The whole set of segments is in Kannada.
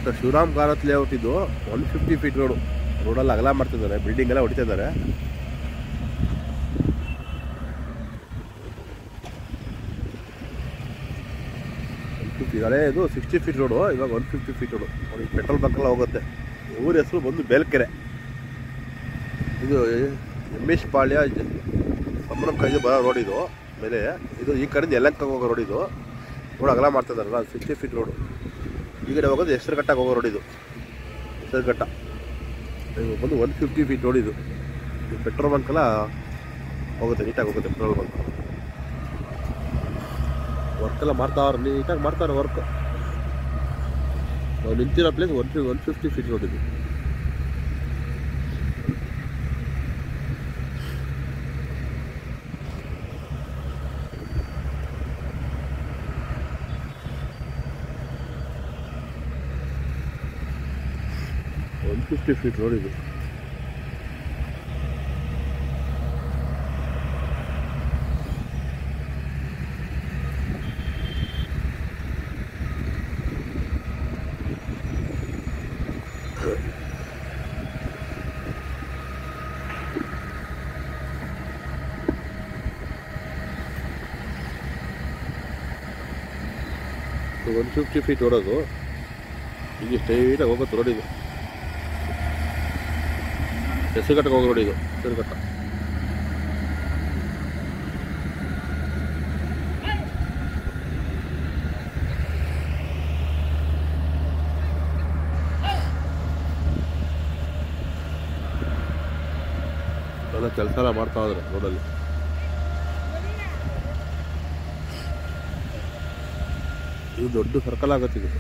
ಬಟ್ ಶಿವರಾಮ್ ಕಾರತ್ ಲೇಔಟ್ ಇದು ಒನ್ ಫಿಫ್ಟಿ ಫೀಟ್ ರೋಡು ರೋಡಲ್ಲಿ ಅಗಲ ಮಾಡ್ತಿದ್ದಾರೆ ಬಿಲ್ಡಿಂಗ್ ಎಲ್ಲ ಹೊಡಿತಾ ಇದ್ದಾರೆ ಒನ್ ಫಿಫ್ಟಿ ಹಳೆ ಇದು ಸಿಕ್ಸ್ಟಿ ಫೀಟ್ ರೋಡು ಇವಾಗ ಒನ್ ಫಿಫ್ಟಿ ಫೀಟ್ ರೋಡು ನೋಡಿ ಪೆಟ್ರೋಲ್ ಬಂಕೆಲ್ಲ ಹೋಗುತ್ತೆ ಊರ ಹೆಸರು ಬಂದು ಬೇಲ್ಕೆರೆ ಇದು ಎಮ್ ಎಸ್ ಪಾಳ್ಯ ಸಂಭ್ರಮ ಕೈದು ಬರೋ ರೋಡ್ ಇದು ಮೇಲೆ ಇದು ಈ ಕಡೆಯಿಂದ ಯಲಂಕ ಹೋಗೋ ರೋಡ್ ಇದು ರೋಡ್ ಅಗಲ ಮಾಡ್ತಾ ಇದ್ದಾರಲ್ಲ ಸಿಕ್ಸ್ಟಿ ಫೀಟ್ ರೋಡು ಈ ಕಡೆ ಹೋಗೋದು ಹೆಸರುಘಟ್ಟಕ್ಕೆ ಹೋಗೋ ರೋಡ್ ಇದು ಹೆಸರುಘಟ್ಟ ಇದು ಬಂದು ಒನ್ ಫಿಫ್ಟಿ ಫೀಟ್ ರೋಡ್ ಇದು ಇದು ಪೆಟ್ರೋಲ್ ಬಂಕೆಲ್ಲ ಹೋಗುತ್ತೆ ನೀಟಾಗಿ ಹೋಗುತ್ತೆ ಪೆಟ್ರೋಲ್ ಬಂಕ್ ವರ್ಕ್ ಎಲ್ಲ ಮಾಡ್ತಾವ್ರೆ ನೀಟಾಗಿ ಮಾಡ್ತಾರೆ ವರ್ಕ್ ನಾವು ನಿಂತಿರೋ ಪ್ಲೇಸ್ ಒನ್ ಫಿ ಒನ್ ಫಿಫ್ಟಿ ಫೀಟ್ ರೋಡ್ ಇದು ಒನ್ ಫಿಫ್ಟಿ ಫೀಟ್ ರೋಡ್ ಇದು ಒನ್ ಫಿಫ್ಟಿ ಫೀಟ್ ಓಡೋದು ಹೀಗೆ ಸ್ಟ್ರೈಟಾಗಿ ಹೋಗುತ್ತೆ ರೋಡ್ ಇದು ಹೆಸರುಘಟ್ಟಕ್ಕೆ ಹೋಗೋ ರೋಡ್ ಇದು ಹೆಸರುಘಟ್ಟ ಎಲ್ಲ ಕೆಲಸ ಎಲ್ಲ ಮಾಡ್ತಾ ಇದ್ದಾರೆ ರೋಡಲ್ಲಿ ಇದು ದೊಡ್ಡ ಸರ್ಕಲ್ ಆಗತ್ತೆ ಇದು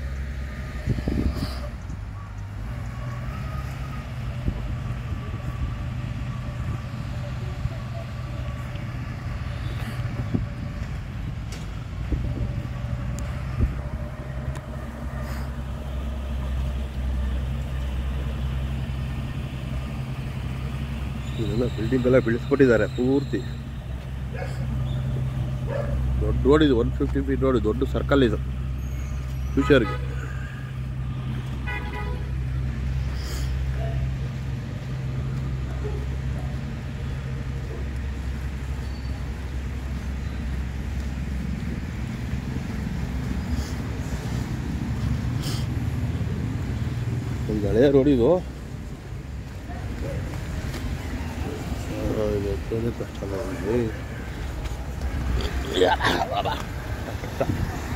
ಇದೆಲ್ಲ ಬಿಲ್ಡಿಂಗ್ ಎಲ್ಲ ಬೆಳೆಸ್ಕೊಟ್ಟಿದ್ದಾರೆ ಪೂರ್ತಿ ದೊಡ್ಡ ರೋಡ್ ಇದು ಒನ್ ಫಿಫ್ಟಿ ಫೀಟ್ ರೋಡ್ ದೊಡ್ಡ ಸರ್ಕಲ್ ಇದು ಫ್ಯೂಚರ್ಗೆ ಒಂದು ಹಳೆಯ ರೋಡ್ ಇದು ಆ, ಇದು ಎತ್ತೋದೇ ಕಷ್ಟ ಅಲ್ಲ ಇಲ್ಲಿ. ಯಾ, ಬಾಬಾ. ಕಷ್ಟ.